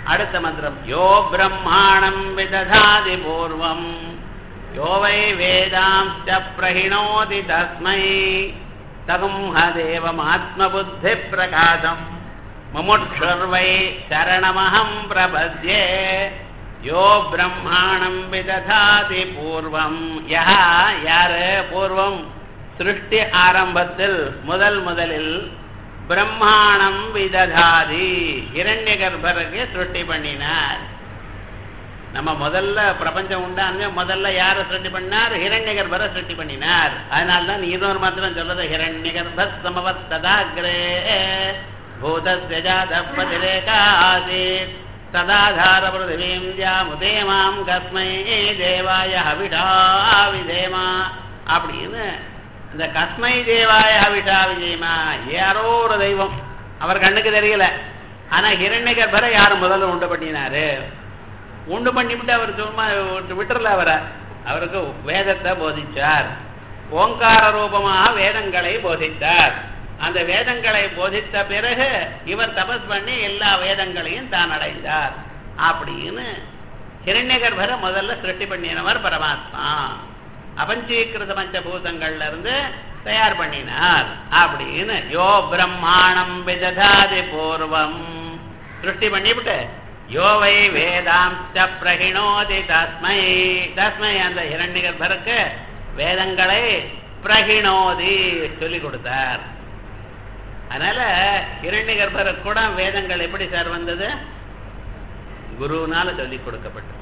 அடுத்த மந்திரம் யோ பிரம்மாணம் விததாதி பூர்வம் யோ வை வேதாம்ச பிரகிணோதி தஸ்மை தகும் தேவமாத்மபுத்தி பிரகாசம் முமுட்சுர்வை சரணமஹம் பிரபத்யே யோ பிரம்மாணம் விததாதி பூர்வம் யா யாரு பூர்வம் சிருஷ்டி ஆரம்பத்தில் முதல் முதலில் பிரம்மாணம் விததாதி இரண்ய கர்ப்பருக்கு சிருஷ்டி பண்ணினார் நம்ம முதல்ல பிரபஞ்சம் உண்டாங்க முதல்ல யார சிருஷ்டி பண்ணார் ஹிரண்ய கர்ப்பரை சிருஷ்டி பண்ணினார் அதனால தான் இன்னொரு மாத்திரம் சொல்றது ஹிரண்ய கர்ப்ப சமவத்ததாகிரே பூதஸ்ய ஜாதப்பதிரேகா ஆசீத் சதாதார பிருத்திவீம் ஜாமுதே மாம் கஸ்மை தேவாய ஹவிஷா விதேமா அப்படின்னு இந்த கஸ்மை தேவாய ஹவிஷா விஜயமா யாரோ ஒரு தெய்வம் அவர் கண்ணுக்கு தெரியல ஆனா ஹிரண்ய கர்ப்பரை யார் முதல்ல உண்டு பண்ணினாரு உண்டு பண்ணிவிட்டு அவர் சும்மா விட்டுறல அவரை அவருக்கு வேதத்தை போதிச்சார் ஓங்கார ரூபமாக வேதங்களை போதித்தார் அந்த வேதங்களை போதித்த பிறகு இவர் தபஸ் பண்ணி எல்லா வேதங்களையும் தான் அடைந்தார் அப்படின்னு ஹிரண்யகர்பரை முதல்ல சிருஷ்டி பண்ணினவர் பரமாத்மா அபஞ்சீகிருத பஞ்சபூதங்கள்ல இருந்து தயார் பண்ணினார் அப்படின்னு யோ பிரம்மாணம் விததாதி பூர்வம் சிருஷ்டி பண்ணிவிட்டு யோ வை வேதாம்ச பிரகிணோதி தஸ்மை தஸ்மை அந்த ஹிரண்யகர்பருக்கு வேதங்களை பிரகிணோதி சொல்லிக் கொடுத்தார் அதனால ஹிரண்யகர்பருக்கு கூட வேதங்கள் எப்படி சார் வந்தது குருனால சொல்லிக் கொடுக்கப்பட்டது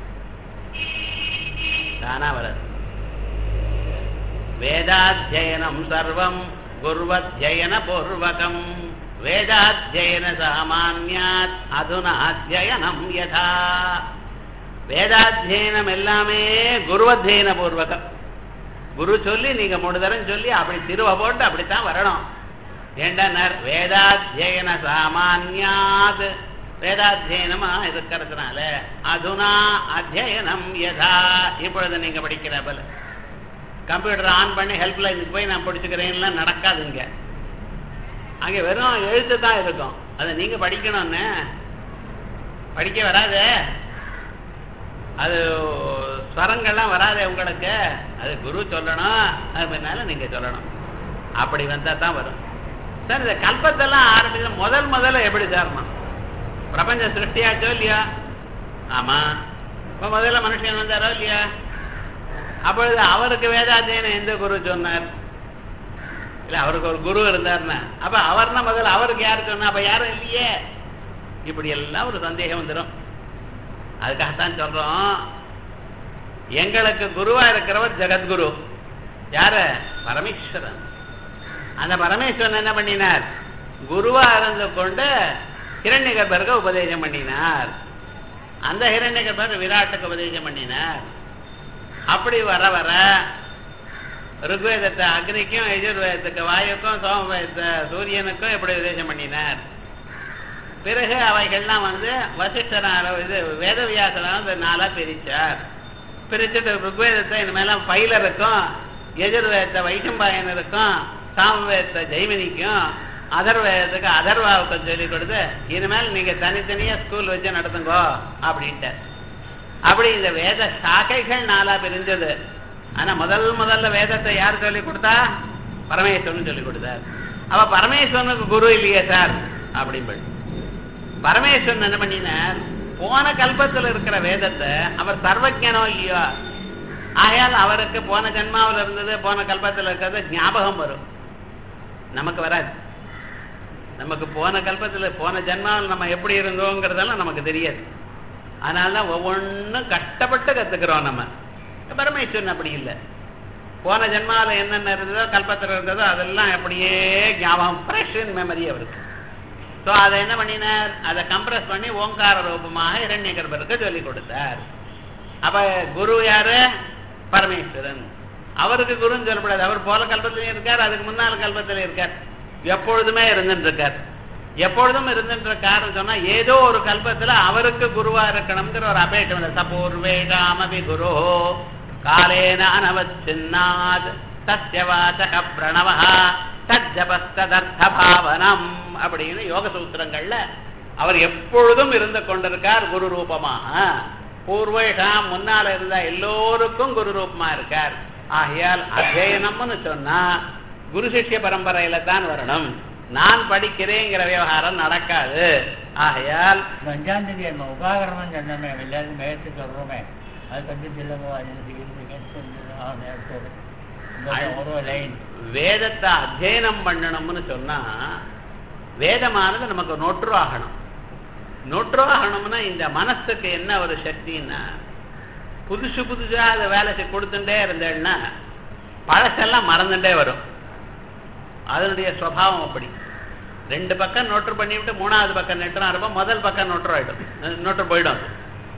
தானா வராது வேதாத்தியனம் சர்வம் குர்வத்தியன பூர்வகம் வேதாத்தியன சாமானியாத் அதுனாத்தியனம் யதா வேதாத்தியனம் எல்லாமே குருவத்தியன பூர்வகம் குரு சொல்லி நீங்க மூணு தரம் சொல்லி அப்படி திருவ போட்டு அப்படித்தான் வரணும் ஏண்டனர் வேதாத்தியன சாமானியாத் வேதாத்தியனமா இருக்கிறதுனால அதுனா அத்தியனம் யதா இப்பொழுது நீங்க படிக்கிற போல கம்ப்யூட்டர் ஆன் பண்ணி ஹெல்ப் லைனுக்கு போய் நான் படிச்சுக்கிறேன்லாம் நடக்காதுங்க அங்கே வெறும் எழுத்து தான் இருக்கும் அதை நீங்க படிக்கணும்னு படிக்க வராதே அது ஸ்வரங்கள்லாம் வராதே உங்களுக்கு அது குரு சொல்லணும் அப்படின்னால நீங்க சொல்லணும் அப்படி வந்தா தான் வரும் சார் இந்த கல்பத்தெல்லாம் ஆரம்பிச்ச முதல் முதல்ல எப்படி சார்மா பிரபஞ்ச சிருஷ்டியாச்சோ இல்லையா ஆமா இப்ப முதல்ல மனுஷன் வந்தாரோ இல்லையா அப்பொழுது அவருக்கு வேதாத்தியனம் எந்த குரு சொன்னார் இல்ல அவருக்கு ஒரு குரு இருந்தார்னா அப்ப அவர்னா முதல்ல அவருக்கு யாரு சொன்னா அப்ப யாரும் இல்லையே இப்படி எல்லாம் ஒரு சந்தேகம் வந்துடும் அதுக்காகத்தான் சொல்றோம் எங்களுக்கு குருவா இருக்கிறவர் ஜெகத்குரு யாரு பரமேஸ்வரன் அந்த பரமேஸ்வரன் என்ன பண்ணினார் குருவா இருந்து கொண்டு ஹிரண்யகர்பருக்கு உபதேசம் பண்ணினார் அந்த ஹிரண்யகர்பர் விராட்டுக்கு உபதேசம் பண்ணினார் அப்படி வர வர ருக்வேதத்தை அக்னிக்கும் எஜுர்வேதத்துக்கு வாயுக்கும் சோமவேதத்தை சூரியனுக்கும் எப்படி உபதேசம் பண்ணினார் பிறகு அவைகள்லாம் வந்து வசிஷ்டனால இது வேதவியாசனால இந்த நாளா பிரிச்சார் பிரிச்சுட்டு ருக்வேதத்தை இனிமேலாம் பைலருக்கும் எஜுர்வேதத்தை வைஷம்பாயனருக்கும் சாமவேதத்தை ஜெய்மினிக்கும் அதர்வேதத்துக்கு அதர்வாவுக்கும் சொல்லி கொடுத்து இனிமேல் நீங்க தனித்தனியா ஸ்கூல் வச்சு நடத்துங்கோ அப்படின்ட்டு அப்படி இந்த வேத சாக்கைகள் நாளா பிரிஞ்சது ஆனா முதல் முதல்ல வேதத்தை யார் சொல்லி கொடுத்தா பரமேஸ்வரன் சொல்லி கொடுத்தார் அவ பரமேஸ்வரனுக்கு குரு இல்லையே சார் அப்படின்னு பரமேஸ்வரன் என்ன பண்ணினார் போன கல்பத்தில் இருக்கிற வேதத்தை அவர் சர்வஜனோ இல்லையோ ஆகையால் அவருக்கு போன ஜென்மாவில் இருந்தது போன கல்பத்தில் இருக்கிறது ஞாபகம் வரும் நமக்கு வராது நமக்கு போன கல்பத்தில் போன ஜென்மாவில் நம்ம எப்படி இருந்தோங்கிறதெல்லாம் நமக்கு தெரியாது அதனால தான் ஒவ்வொன்றும் கஷ்டப்பட்டு கத்துக்கிறோம் நம்ம பரமேஸ்வரன் அப்படி இல்லை போன ஜென்மாவில் என்னென்ன இருந்ததோ கல்பத்தில் இருந்ததோ அதெல்லாம் அப்படியே ஞாபகம் ஃப்ரெஷ் மெமரி அவருக்கு ஸோ அதை என்ன பண்ணினார் அதை கம்ப்ரஸ் பண்ணி ஓங்கார ரூபமாக இரண்ய கர்ப்பருக்கு சொல்லி கொடுத்தார் அப்ப குரு யாரு பரமேஸ்வரன் அவருக்கு குருன்னு சொல்லக்கூடாது அவர் போல கல்பத்திலையும் இருக்கார் அதுக்கு முன்னால் கல்பத்திலையும் இருக்கார் எப்பொழுதுமே இருந்துட்டு இருக்கார் எப்பொழுதும் இருந்துட்டு இருக்காருன்னு சொன்னா ஏதோ ஒரு கல்பத்துல அவருக்கு குருவா இருக்கணுங்கிற ஒரு அபேட்சம் சபூர்வேகாமபி குரு காலேன அனவச்சின்னாத் சத்யவாச்சக பிரணவ தஜபஸ்ததர்த்த பாவனம் அப்படின்னு யோக சூத்திரங்கள்ல அவர் எப்பொழுதும் இருந்து கொண்டிருக்கார் குரு ரூபமாக பூர்வேஷாம் முன்னால இருந்த எல்லோருக்கும் குரு ரூபமா இருக்கார் ஆகையால் அத்தியனம்னு சொன்னா குரு சிஷ்ய பரம்பரையில தான் வரணும் நான் படிக்கிறேங்கிற விவகாரம் நடக்காது ஆகையால் இந்த அஞ்சாம் தேதி நம்ம உபாகரணம் சொன்னோமே எல்லாரும் மேயத்து சொல்றோமே அது கொஞ்சம் சொல்லுங்க அது இது கேட்டு நேரத்தோடு இந்த ஒரு லைன் வேதத்தை அத்தியனம் பண்ணணும்னு சொன்னா வேதமானது நமக்கு நொற்று ஆகணும் நொற்று ஆகணும்னா இந்த மனசுக்கு என்ன ஒரு சக்தின்னா புதுசு புதுசா அதை வேலை செய் கொடுத்துட்டே இருந்தேன்னா பழசெல்லாம் மறந்துட்டே வரும் அதனுடைய சுவாவம் அப்படி ரெண்டு பக்கம் நோட்டு பண்ணிவிட்டு மூணாவது பக்கம் நெட்டுறா இருப்போம் முதல் பக்கம் நோட்டு ஆயிடும் நோட்டு போயிடும் அது.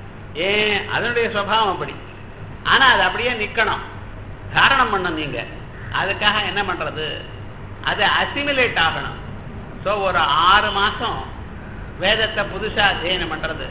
ஏன் அதனுடைய சுவாவம் அப்படி ஆனா அது அப்படியே நிக்கணும் காரணம் பண்ணணும் நீங்க அதுக்காக என்ன பண்றது அது அசிமிலேட் ஆகணும் ஸோ ஒரு ஆறு மாசம் வேதத்தை புதுசா அத்தியனம் பண்றது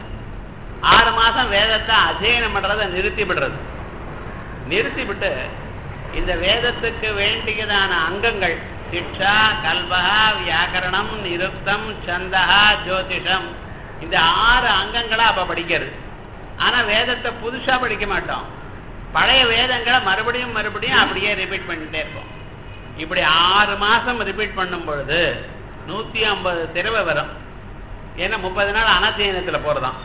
ஆறு மாசம் வேதத்தை அத்தியனம் பண்றதை நிறுத்தி விடுறது நிறுத்தி விட்டு இந்த வேதத்துக்கு வேண்டியதான அங்கங்கள் சிக்ஷா கல்பகா வியாக்கரணம் நிருக்தம் சந்தகா ஜோதிஷம் இந்த ஆறு அங்கங்களை அப்ப படிக்கிறது ஆனா வேதத்தை புதுசா படிக்க மாட்டோம் பழைய வேதங்களை மறுபடியும் மறுபடியும் அப்படியே ரிப்பீட் பண்ணிட்டே இருப்போம் இப்படி ஆறு மாசம் ரிப்பீட் பண்ணும் பொழுது நூத்தி ஐம்பது திருவை வரும் ஏன்னா முப்பது நாள் அனத்தியனத்துல போறதாம்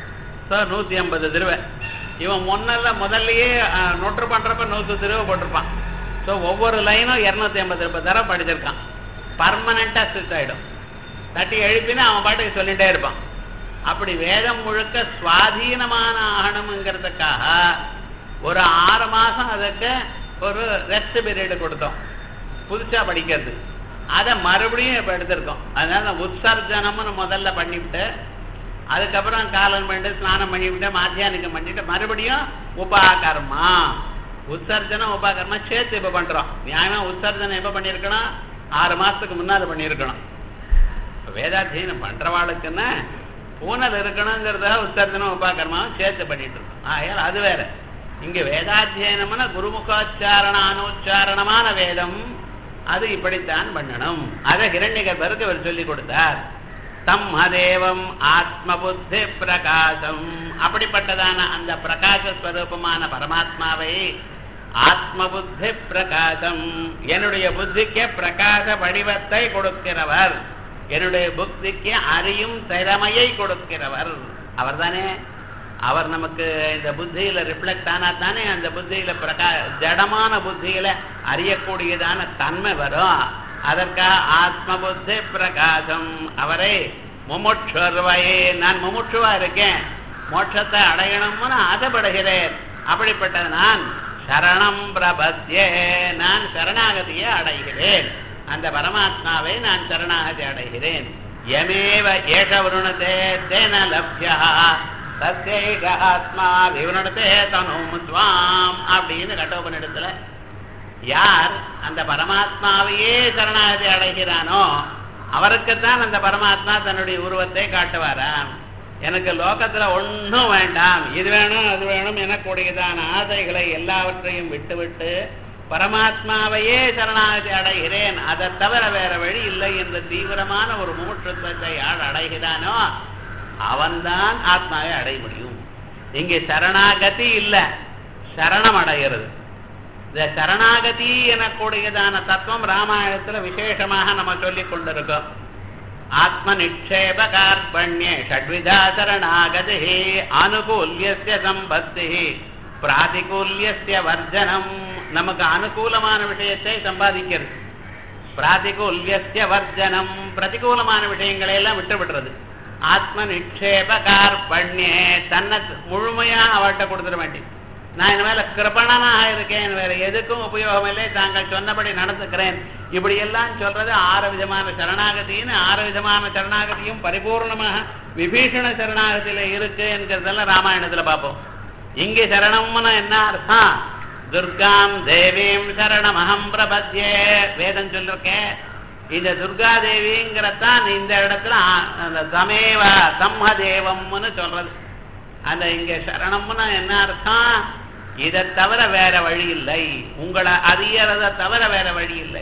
ஸோ நூத்தி ஐம்பது திருவை இவன் முன்னல்ல முதல்லயே அஹ், நொட்டு பண்றப்ப நூத்து திருவை போட்டிருப்பான் ஸோ ஒவ்வொரு லைனும் இருநூத்தி ஐம்பது ரூபாய் தடவை படிச்சிருக்கான் பர்மனண்டா ஸ்டிச் ஆயிடும் தட்டி எழுப்பினா அவன் பாட்டுக்கு சொல்லிட்டே இருப்பான் அப்படி வேதம் முழுக்க சுவாதீனமான ஆகணுங்கிறதுக்காக ஒரு ஆறு மாசம் அதுக்கு ஒரு ரெஸ்ட் பீரியட் கொடுத்தோம் புதுசா படிக்கிறது அதை மறுபடியும் இப்ப எடுத்திருக்கோம் அதனால நான் உற்சர்ஜனம்னு முதல்ல பண்ணிவிட்டு அதுக்கப்புறம் காலம் பண்ணிட்டு ஸ்நானம் பண்ணிவிட்டு மாத்தியானிக்கம் பண்ணிட்டு மறுபடியும் உபாகர்மா உற்சர்ஜனம் உபாகர்மா சேர்த்து இப்ப பண்றோம் நியாயமா உற்சர்ஜனம் எப்ப பண்ணியிருக்கணும் ஆறு மாசத்துக்கு முன்னால பண்ணியிருக்கணும் இப்ப வேதாத்தியனம் பண்றவாளுக்குன்னா பூனல் இருக்கணுங்கிறத உத்தர்ஜனம் உபாகர்மாவும் சேர்த்து பண்ணிட்டு இருக்கோம் ஆகையால் அது வேற இங்க வேதாத்தியனம்னா குருமுகாச்சாரண அனுச்சாரணமான வேதம் அது இப்படித்தான் பண்ணணும் அதை ஹிரண்யகர்பருக்கு அவர் சொல்லி கொடுத்தார் தம்மதேவம் ஆத்ம புத்தி பிரகாசம் அப்படிப்பட்டதான அந்த பிரகாச ஸ்வரூபமான பரமாத்மாவை ஆத்ம புத்தி பிரகாசம் என்னுடைய புத்திக்கு பிரகாச வடிவத்தை கொடுக்கிறவர் என்னுடைய புத்திக்கு அறியும் திறமையை கொடுக்கிறவர் அவர்தானே அவர் நமக்கு இந்த புத்தியில ரிஃப்ளெக்ட் ஆனா தானே அந்த புத்தியில பிரகா ஜடமான புத்தியில அறியக்கூடியதான தன்மை வரும் அதற்காக ஆத்ம புத்தி பிரகாசம் அவரை முமுட்சுவயே நான் முமுட்சுவா இருக்கேன் மோட்சத்தை அடையணும்னு ஆசைப்படுகிறேன் அப்படிப்பட்ட நான் சரணம் பிரபத்யே நான் சரணாகதியை அடைகிறேன் அந்த பரமாத்மாவை நான் சரணாகதி அடைகிறேன் யமேவ ஏஷ விருணதே தேன லப்யா சத்யேக ஆத்மா விவரணத்தே தனும் துவாம் அப்படின்னு கட்டோபனிடத்துல யார் அந்த பரமாத்மாவையே சரணாகதி அடைகிறானோ அவருக்குத்தான் அந்த பரமாத்மா தன்னுடைய உருவத்தை காட்டுவாராம் எனக்கு லோகத்துல ஒண்ணும் வேண்டாம் இது வேணும் அது வேணும் எனக்கூடியதான ஆசைகளை எல்லாவற்றையும் விட்டுவிட்டு பரமாத்மாவையே சரணாகதி அடைகிறேன் அதை தவிர வேற வழி இல்லை என்ற தீவிரமான ஒரு மூற்றுத்துவத்தை யார் அடைகிறானோ அவன்தான் ஆத்மாவை அடைய முடியும் இங்கே சரணாகதி இல்ல சரணம் அடைகிறது இந்த சரணாகதி எனக்கூடியதான தத்துவம் ராமாயணத்துல விசேஷமாக நம்ம சொல்லிக் கொண்டிருக்கோம் ஆத்ம நிக்ஷேப கார்பண்யே ஷட்விதா சரணாகதி அனுகூல்யஸ்ய சம்பத்தி பிராதிகூல்யஸ்ய வர்ஜனம் நமக்கு அனுகூலமான விஷயத்தை சம்பாதிக்கிறது பிராதிகூல்யஸ்ய வர்ஜனம் பிரதிகூலமான விஷயங்களை எல்லாம் விட்டு விடுறது ஆத்ம நிக்ஷேப கார்பண்யே தன்னை முழுமையா அவர்கிட்ட கொடுத்துட வேண்டி நான் இந்த மேல கிருபணனாக இருக்கேன் வேற எதுக்கும் உபயோகம் இல்லை தாங்கள் சொன்னபடி நடந்துக்கிறேன் இப்படி எல்லாம் சொல்றது ஆறு விதமான சரணாகதின்னு ஆறு விதமான சரணாகதியும் பரிபூர்ணமாக விபீஷண சரணாகதியில இருக்கு என்கிறதெல்லாம் ராமாயணத்துல பார்ப்போம் இங்கே சரணம்னு என்ன அர்த்தம் துர்காம் தேவீம் சரணமகம் பிரபத்யே வேதம் சொல்லிருக்கேன் இந்த துர்கா தேவிங்கிறதான் இந்த இடத்துல ஆ- அந்த சமேவ சம்மதேவம்னு சொல்றது அந்த இங்க சரணம்னு என்ன அர்த்தம் இதை தவிர வேற வழி இல்லை உங்களை அறியறத தவிர வேற வழி இல்லை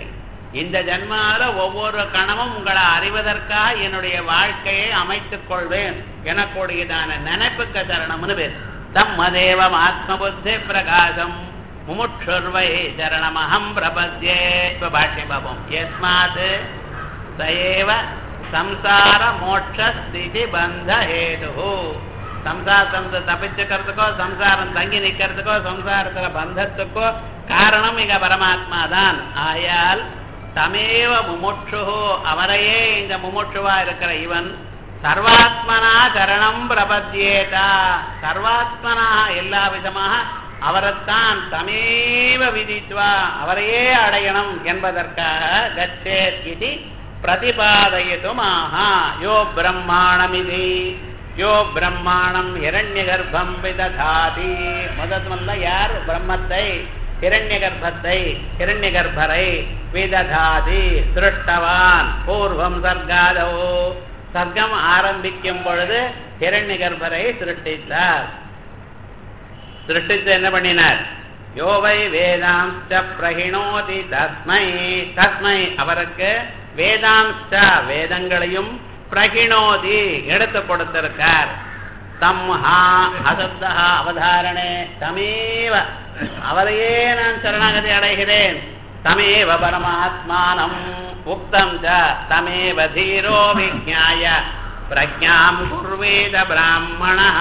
இந்த ஜென்மால ஒவ்வொரு கணமும் உங்களை அறிவதற்காக என்னுடைய வாழ்க்கையை அமைத்துக் கொள்வேன் எனக்கூடியதான நினைப்புக்கு சரணம்னு பேர் தம்மதேவம் ஆத்ம புத்தி பிரகாசம் முமுட்சுர்வை சரணமஹம் பிரபத்யே இப்ப பாஷ்யம் பார்ப்போம் எஸ்மாத் சயேவ சம்சார மோட்ச ஸ்திதி பந்த ஹேது சம்சாரத்தை தப்பிச்சுக்கிறதுக்கோ சம்சாரம் தங்கி நிக்கிறதுக்கோ சம்சாரத்துல பந்தத்துக்கோ காரணம் மிக பரமாத்மா தான் ஆயால் தமேவ முமுட்சு அவரையே இந்த முமுட்சுவா இருக்கிற இவன் சர்வாத்மனா சரணம் பிரபத்யேதா சர்வாத்மனா எல்லா விதமாக அவரைத்தான் தமேவ விதித்வா அவரையே அடையணும் என்பதற்காக கச்சேத் இது பிரதிபாதயதுமாஹா யோ பிரம்மாணமிதி யோ பிரம்மாணம் இரண்ய கர்ப்பம் விததாதி முதல்ல யார் பிரம்மத்தை ஹிரண்ய கர்ப்பத்தை ஹிரண்ய கர்ப்பரை விததாதி சிருஷ்டவான் பூர்வம் சர்க்காதோ சர்க்கம் ஆரம்பிக்கும் பொழுது ஹிரண்ய கர்ப்பரை சிருஷ்டித்தார் சிருஷ்டித்து என்ன பண்ணினார் யோவை வேதாம்ச பிரகிணோதி தஸ்மை தஸ்மை அவருக்கு வேதாம்ச வேதங்களையும் பிரகிணோதி எடுத்து கொடுத்திருக்கார் தம்ஹா அசப்தா அவதாரணே தமேவ அவரையே நான் சரணாகதி அடைகிறேன் தமேவ பரமாத்மானம் உக்தம் ச தமேவ தீரோ விஜாய பிரஜாம் குர்வேத பிராமணः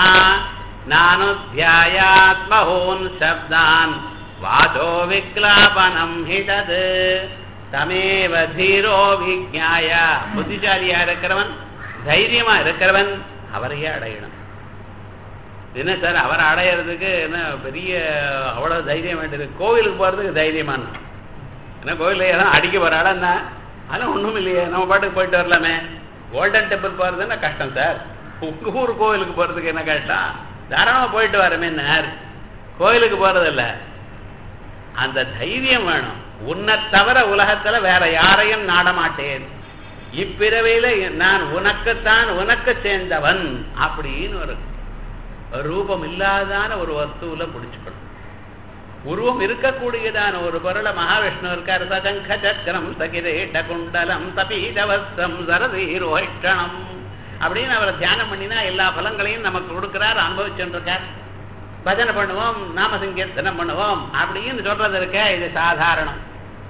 நானுத்தியாயாத்மஹூன் சப்தான் வாதோ விக்லாபனம் ஹி தத் தமேவ தீரோ விஜாய புத்திசாலியா இருக்கிறவன் தைரியமா இருக்கிறவன் அவரையே அடையணும் என்ன சார் அவரை அடையிறதுக்கு என்ன பெரிய அவ்வளவு தைரியம் வேண்டியது கோவிலுக்கு போறதுக்கு தைரியமான ஏன்னா கோவிலில் ஏதாவது அடிக்க போற ஆளா அதெல்லாம் ஒன்றும் இல்லையே நம்ம பாட்டுக்கு போயிட்டு வரலாமே கோல்டன் டெம்பிள் போறதுன்னா கஷ்டம் சார் உங்க ஊர் கோவிலுக்கு போறதுக்கு என்ன கஷ்டம் தாராளமா போயிட்டு வரமே கோயிலுக்கு போறதில்ல அந்த தைரியம் வேணும் உன்னை தவிர உலகத்துல வேற யாரையும் நாட மாட்டேன் இப்பிறவையில நான் உனக்குத்தான் உனக்கு சேர்ந்தவன் அப்படின்னு ஒரு ரூபம் இல்லாதான ஒரு வஸ்துவில பிடிச்சுக்கணும் உருவம் இருக்கக்கூடியதான ஒரு பொருளை மகாவிஷ்ணு இருக்கார் சதங்க சக்கரம் சகிரேட்ட குண்டலம் தபீதவஸ்தம் சரதீரோஷணம் அப்படின்னு அவரை தியானம் பண்ணினா எல்லா பலங்களையும் நமக்கு கொடுக்கிறார் அனுபவிச்சுருக்கார் பஜனை பண்ணுவோம் நாம சங்கீர்த்தனம் பண்ணுவோம் அப்படின்னு சொல்றது இருக்க இது சாதாரணம்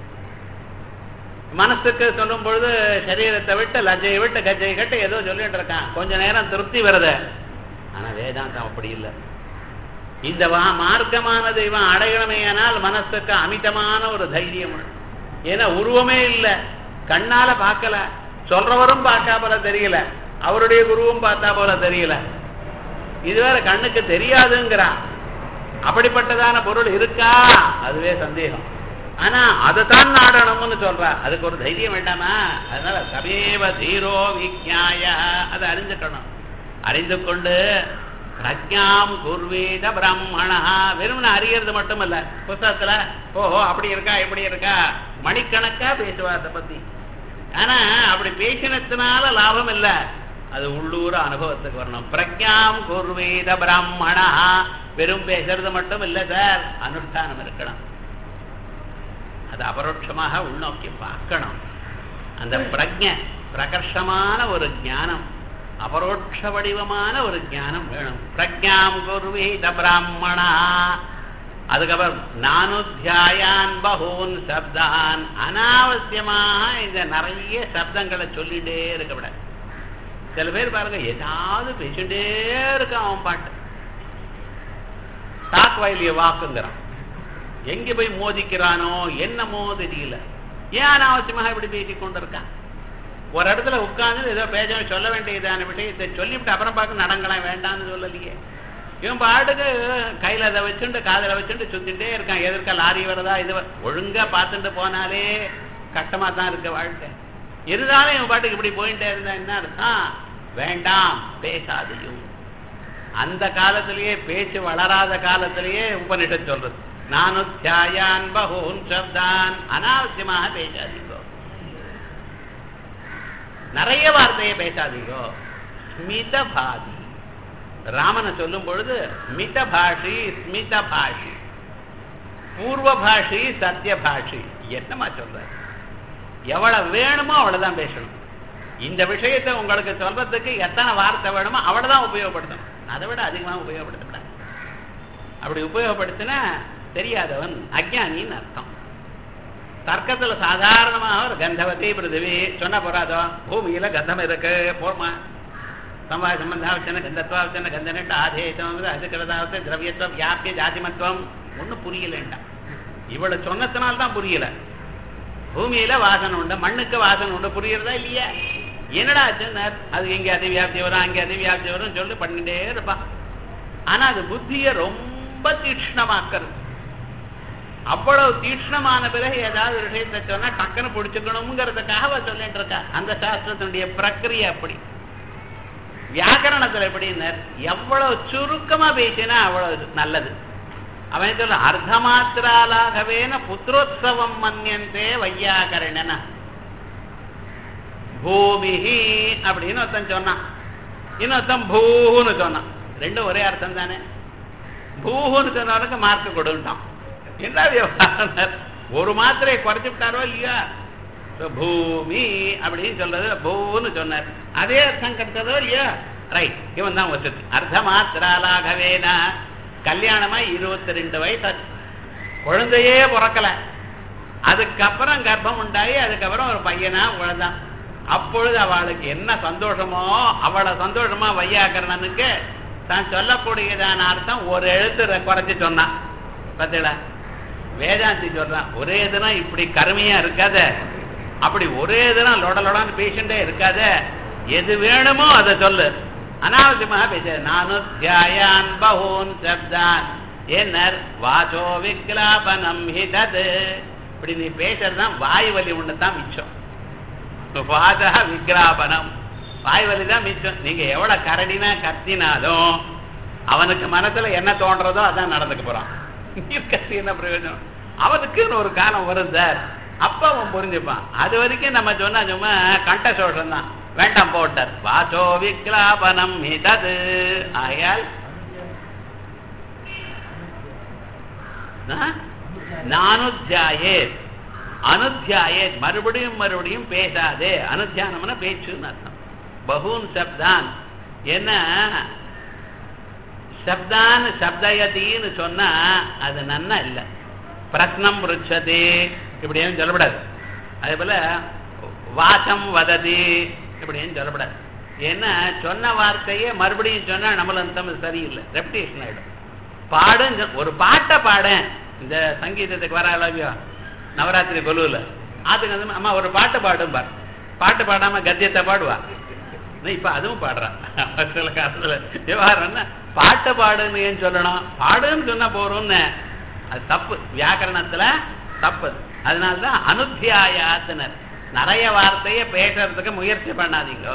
மனசுக்கு சொல்லும் பொழுது சரீரத்தை விட்டு லஜ்ஜையை விட்டு கஜ்ஜையை கட்டு ஏதோ சொல்லிட்டு இருக்கான் கொஞ்ச நேரம் திருப்தி வருது ஆனா வேதாந்தம் அப்படி இல்லை இந்த வா- மார்க்கமானது இவன் அடையணுமேயானால் மனசுக்கு அமிதமான ஒரு தைரியம் வேணும். ஏன்னா உருவமே இல்லை கண்ணால பார்க்கல சொல்றவரும் பார்க்கா போல தெரியல அவருடைய குருவும் பார்த்தா போல தெரியல இது வேற கண்ணுக்கு தெரியாதுங்கிறான் அப்படிப்பட்டதான பொருள் இருக்கா அதுவே சந்தேகம் ஆனா அதைத்தான் நாடணும்னு சொல்றா அதுக்கு ஒரு தைரியம் வேண்டாமா அதனால சமேவ தீரோ விஜாய அதை அறிஞ்சுக்கணும் அறிந்து கொண்டு பிரஜாம் குர்வீத பிரம்மணா வெறும்னு அறியறது மட்டும் இல்ல புத்தகத்துல ஓஹோ அப்படி இருக்கா இப்படி இருக்கா மணிக்கணக்கா பேசுவா அதை பத்தி ஆனா அப்படி பேசினதுனால லாபம் இல்ல அது உள்ளூர அனுபவத்துக்கு வரணும் பிரஜாம் குர்வீத பிராமணா வெறும் பேசுறது மட்டும் இல்ல சார் அனுஷ்டானம் இருக்கணும் அது அபரோட்சமாக உள்நோக்கி பார்க்கணும் அந்த பிரஜ பிரகர்ஷமான ஒரு ஞானம் அபரோட்ச வடிவமான ஒரு ஞானம் வேணும் பிரஜாம் குர்வீத பிராமணா அதுக்கப்புறம் நானுத்தியாயான் பகூன் சப்தான் அனாவசியமாக இந்த நிறைய சப்தங்களை சொல்லிட்டே இருக்க விட சில பேர் பாருங்க ஏதாவது பேசிட்டே இருக்கான் அவன் பாட்டு தாக் வயலிய வாக்குங்கிறான் எங்க போய் மோதிக்கிறானோ என்னமோ தெரியல ஏன் அனாவசியமாக இப்படி பேசிக் கொண்டிருக்கான் ஒரு இடத்துல உட்கார்ந்து ஏதோ பேச சொல்ல வேண்டியதான விஷயத்தை சொல்லிவிட்டு அப்புறம் பார்க்க நடங்கலாம் வேண்டாம்னு சொல்லலையே இவன் பாட்டுக்கு கையில அதை வச்சுட்டு காதுல வச்சுட்டு சுத்திட்டே இருக்கான் எதிர்க்க லாரி வருதா இது வ- ஒழுங்கா பார்த்துட்டு போனாலே கஷ்டமா தான் இருக்கு வாழ்க்கை இருந்தாலும் இவன் பாட்டுக்கு இப்படி போயிட்டே இருந்தா என்ன அர்த்தம் வேண்டாம் பேசாதையும் அந்த காலத்திலேயே பேச்சு வளராத காலத்திலேயே உபனிஷத் சொல்றது நானு தியாயான் பகூன் சப்தான் அனாவசியமாக பேசாதீங்கோ நிறைய வார்த்தையை பேசாதீங்கோ ஸ்மித பாதி ராமனை சொல்லும் பொழுது மித பாஷி ஸ்மித பாஷி பூர்வ பாஷி சத்திய பாஷி என்னமா சொல்ற எவ்வளவு வேணுமோ அவ்வளவுதான் பேசணும் இந்த விஷயத்தை உங்களுக்கு சொல்றதுக்கு எத்தனை வார்த்தை வேணுமோ அவ்வளவுதான் உபயோகப்படுத்தணும் அதை விட அதிகமா உபயோகப்படுத்தக்கூடாது அப்படி உபயோகப்படுத்தினா தெரியாதவன் அஜ்ஞானின்னு அர்த்தம் தர்க்கத்துல சாதாரணமாக ஒரு கந்தவதி பிருத்திவி சொன்ன போறாதோ பூமியில கந்தம் இருக்கு போமா சம்வாய சம்பந்தாவச்சன கந்தத்வாவச்சன கந்தனிட்டு ஆதேயத்தம் அதுக்கிறதாவது திரவியத்துவம் வியாபிய ஜாதிமத்துவம் ஒன்றும் புரியலண்டா இவ்வளவு சொன்னதுனால புரியல பூமியில வாசனை உண்டு மண்ணுக்கு வாசனை உண்டு புரியுறதா இல்லையா என்னடா ஆச்சுன்னா அது இங்க அது வியாப்தி வரும் அங்க அது வியாப்தி வரும் சொல்லி பண்ணிட்டே இருப்பான் ஆனா அது புத்திய ரொம்ப தீக்ஷ்ணமாக்கிறது அவ்வளவு தீக்ஷ்ணமான பிறகு ஏதாவது ஒரு விஷயத்தை சொன்னா டக்குன்னு பிடிச்சுக்கணுங்கிறதுக்காக அவ சொல்லிட்டு இருக்கா அந்த சாஸ்திரத்தினுடைய பிரக்கிரியை அப்படி வியாக்கரணத்துல எப்படின்னு எவ்வளவு சுருக்கமா பேசினா அவ்வளவு நல்லது அவன் சொல்ல அர்த்தமாத்திராலாகவேன புத்திரோத்சவம் மன்யந்தே வையாகரணன பூமிஹி அப்படின்னு ஒருத்தன் சொன்னான் இன்னொருத்தன் பூன்னு சொன்னான் ரெண்டும் ஒரே அர்த்தம் தானே பூன்னு சொன்னவனுக்கு மார்க் கொடுட்டான் என்ன விவகாரம் ஒரு மாத்திரையை குறைச்சு விட்டாரோ இல்லையா So, பூமி அப்படின்னு சொல்றது பூன்னு சொன்னார் அதே அர்த்தம் கிடைச்சதோ இல்லையா ரைட் இவன் தான் வசதி அர்த்த மாத்திராலாகவேனா கல்யாணமா இருபத்தி ரெண்டு வயசு ஆச்சு. குழந்தையே பிறக்கல அதுக்கப்புறம் கர்ப்பம் உண்டாகி அதுக்கப்புறம் ஒரு பையனா உழந்தான் அப்பொழுது அவளுக்கு என்ன சந்தோஷமோ அவளை சந்தோஷமா வையாக்கரணனுக்கு தான் சொல்லக்கூடியதான அர்த்தம் ஒரு எழுத்து குறைச்சு சொன்னான் பார்த்தீங்களா வேதாந்தி சொல்றான் ஒரே தினம் இப்படி கருமையா இருக்காத அப்படி ஒரே தினம் லொட லொடான்னு பேஷண்டே இருக்காத எது வேணுமோ அதை சொல்லு அனாவசியமாக பேச நானும் தியாயான் பகூன் சப்தான் என்ன வாசோ விக்லாபனம் ஹிதது இப்படி நீ பேசுறதுதான் வாய் வலி ஒன்று தான் மிச்சம் வாதா விக்ராபனம் வாய் வலி தான் மிச்சம் நீங்க எவ்வளவு கரடினா கத்தினாலும் அவனுக்கு மனசுல என்ன தோன்றதோ அதான் நடந்துக்க போறான் நீர் கத்தி என்ன பிரயோஜனம் அவனுக்குன்னு ஒரு காலம் வரும் சார் அப்ப அவன் புரிஞ்சுப்பான் அது வரைக்கும் நம்ம சொன்னா சும்மா கண்ட சோஷம் தான் வேண்டாம் போட்டார் வாசோ விக்லாபனம் ஹிதது ஆயால் நானுத்தியாயே அனுத்தியாயே மறுபடியும் மறுபடியும் பேசாதே அனுத்தியானம்னா பேச்சுன்னு அர்த்தம் பகூன் சப்தான் என்ன சப்தான் சப்தயத்தின்னு சொன்னா அது நன்னா இல்லை பிரஸ்னம் ருச்சதி இப்படின்னு சொல்லப்படாது அதே போல வாசம் வததி இப்படின்னு சொல்லப்படாது ஏன்னா சொன்ன வார்த்தையே மறுபடியும் சொன்னா நம்மள சரியில்லை ரெப்டேஷன் ஆயிடும் பாடுன்னு ஒரு பாட்டை பாடேன் இந்த சங்கீதத்துக்கு வர அளவியோ நவராத்திரி கொலுவில் அதுக்கு வந்து அம்மா ஒரு பாட்டு பாடும் பார் பாட்டு பாடாம கத்தியத்தை பாடுவா இப்ப அதுவும் பாடுறான் சில காலத்துல விவகாரம்னா பாட்டை பாடுன்னு ஏன் சொல்லணும் பாடுன்னு சொன்னா போறோம்னு அது தப்பு வியாக்கரணத்துல தப்பு அதனாலதான் அனுத்தியாயாத்தினர் நிறைய வார்த்தையை பேசுறதுக்கு முயற்சி பண்ணாதீங்க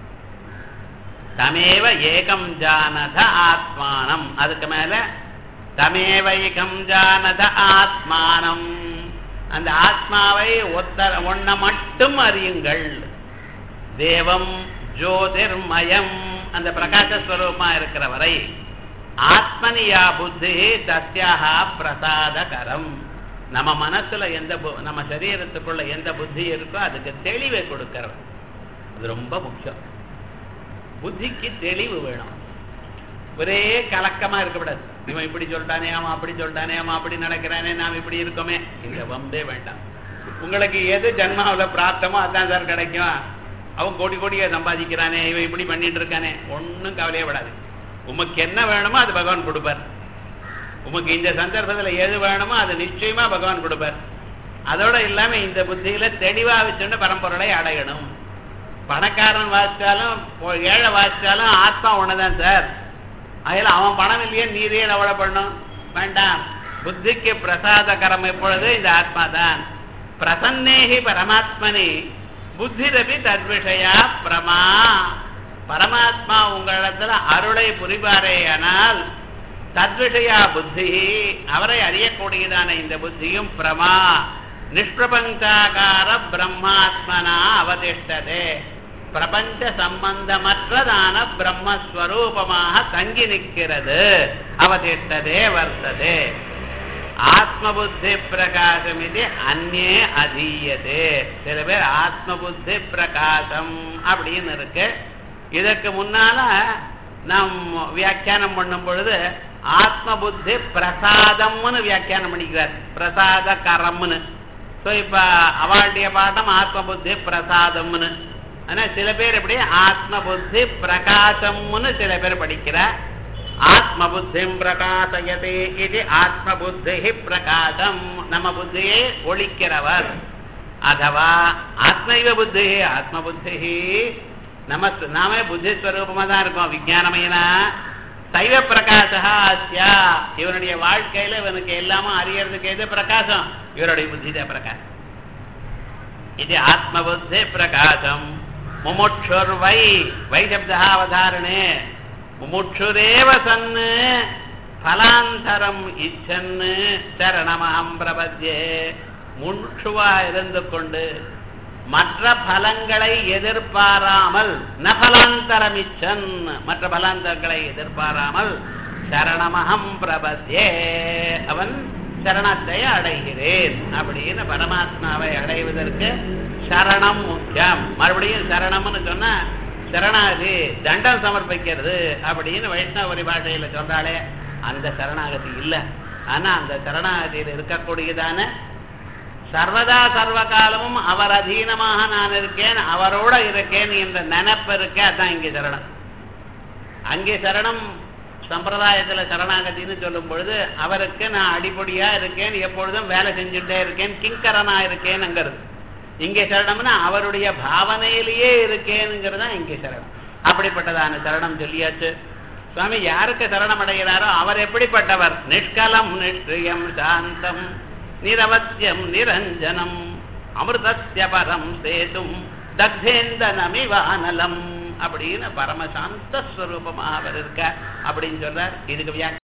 தமேவ ஏகம் ஜானத ஆத்மானம் அதுக்கு மேல தமேவ ஏகம் ஜானத ஆத்மானம் அந்த ஆத்மாவை ஒத்தர ஒன்ன மட்டும் அறியுங்கள் தேவம் ஜோதிர்மயம் அந்த பிரகாசஸ்வரூபமா இருக்கிற வரை ஆத்மனியா புத்தி தஸ்யாக பிரசாதகரம் நம்ம மனசுல எந்த நம்ம சரீரத்துக்குள்ள எந்த புத்தி இருக்கோ அதுக்கு தெளிவை கொடுக்கிறோம் அது ரொம்ப முக்கியம் புத்திக்கு தெளிவு வேணும் ஒரே கலக்கமா இருக்கக்கூடாது இவன் இப்படி சொல்லிட்டானே அவன் அப்படி சொல்லிட்டானே அவன் அப்படி நடக்கிறானே நாம் இப்படி இருக்கோமே இந்த வம்பே வேண்டாம் உங்களுக்கு எது ஜன்மாவில் பிராப்தமோ அதான் சார் கிடைக்கும் அவன் கோடி கோடியை சம்பாதிக்கிறானே இவன் இப்படி பண்ணிட்டு இருக்கானே ஒன்றும் கவலையே விடாது உமக்கு என்ன வேணுமோ அது பகவான் கொடுப்பார் உமக்கு இந்த சந்தர்ப்பத்தில் எது வேணுமோ அது நிச்சயமா பகவான் கொடுப்பார் அதோட இல்லாம இந்த புத்தியில தெளிவா வச்சுட்டு பரம்பொருளை அடையணும் பணக்காரன் வாசிச்சாலும் ஏழை வாசிச்சாலும் ஆத்மா ஒண்ணுதான் சார் அதில் அவன் பணம் இல்லையே நீரே எவ்வளவு பண்ணும் வேண்டாம் புத்திக்கு பிரசாதகரம் எப்பொழுது இந்த ஆத்மா தான் பிரசன்னேகி பரமாத்மனி புத்திரபி தத்விஷயா பிரமா பரமாத்மா உங்களிடத்துல அருளை புரிவாரேயானால் தத்விஷயா புத்தி அவரை அறியக்கூடியதான இந்த புத்தியும் பிரமா நிஷ்பிரபஞ்சாகார பிரம்மாத்மனா அவதிஷ்டதே பிரபஞ்ச சம்பந்தமற்றதான பிரம்மஸ்வரூபமாக தங்கி நிற்கிறது அவதிஷ்டதே வர்த்ததே ஆத்ம புத்தி பிரகாசம் இது அந்நே அதீயதே சில பேர் ஆத்ம புத்தி பிரகாசம் அப்படின்னு இருக்கு இதற்கு முன்னால நாம் வியாக்கியானம் பண்ணும் பொழுது ஆத்ம புத்தி பிரசாதம்னு வியாக்கியானம் பண்ணிக்கிறார் பிரசாத கரம்னு ஸோ இப்ப அவளுடைய பாட்டம் ஆத்ம புத்தி பிரசாதம்னு ஆனா சில பேர் எப்படி ஆத்ம புத்தி பிரகாசம்னு சில பேர் படிக்கிறார் ஆத்ம புத்திம் பிரகாசயதே இது ஆத்ம புத்தி பிரகாசம் நம்ம புத்தியை ஒழிக்கிறவர் அதவா ஆத்மைவ புத்தி ஆத்ம புத்தி நம்ம நாமே புத்தி ஸ்வரூபமா தான் இருக்கோம் விஜயானமயனா சைவ பிரகாசா அஸ்யா இவனுடைய வாழ்க்கையில இவனுக்கு எல்லாமே அறியறதுக்கு எது பிரகாசம் இவருடைய புத்தி தான் பிரகாசம் இது ஆத்ம புத்தி பிரகாசம் முமுட்சுர் வை வை சப்தா அவதாரணே முமுட்சுரேவ சன்னு பலாந்தரம் இச்சன்னு சரணமகம் பிரபத்யே முட்சுவா இருந்து கொண்டு மற்ற பலங்களை எதிர்பாராமல் நபலாந்தரம் இச்சன் மற்ற பலாந்தரங்களை எதிர்பாராமல் சரணமகம் பிரபத்யே அவன் சரணத்தை அடைகிறேன் அப்படின்னு பரமாத்மாவை அடைவதற்கு சரணம் முக்கியம் மறுபடியும் சரணம்னு சொன்னா சரணாகதி தண்டம் சமர்ப்பிக்கிறது அப்படின்னு வைஷ்ணவ பரிபாஷையில சொல்றாளே அந்த சரணாகதி இல்லை ஆனா அந்த சரணாகதியில் இருக்கக்கூடியதான சர்வதா சர்வ காலமும் அவர் அதீனமாக நான் இருக்கேன் அவரோட இருக்கேன் என்ற நினைப்பு இருக்கே அதான் இங்கே சரணம் அங்கே சரணம் சம்பிரதாயத்துல சரணாகதின்னு சொல்லும் பொழுது அவருக்கு நான் அடிப்படியா இருக்கேன் எப்பொழுதும் வேலை செஞ்சுட்டே இருக்கேன் கிங்கரனா இருக்கேன்ங்கிறது இங்கே சரணம்னா அவருடைய பாவனையிலேயே இருக்கேனுங்கிறது தான் இங்கே சரணம் அப்படிப்பட்டதான சரணம் சொல்லியாச்சு சுவாமி யாருக்கு சரணம் அடைகிறாரோ அவர் எப்படிப்பட்டவர் நிஷ்கலம் நிஷ்கிரியம் சாந்தம் நிரவத்தியம் நிரஞ்சனம் அமிர்தஸ்ய பரம் சேதும் தக்தேந்தனமிவானலம் அப்படின்னு பரமசாந்த ஸ்வரூபமாக அவர் இருக்க அப்படின்னு சொல்றார் இதுக்கு வியா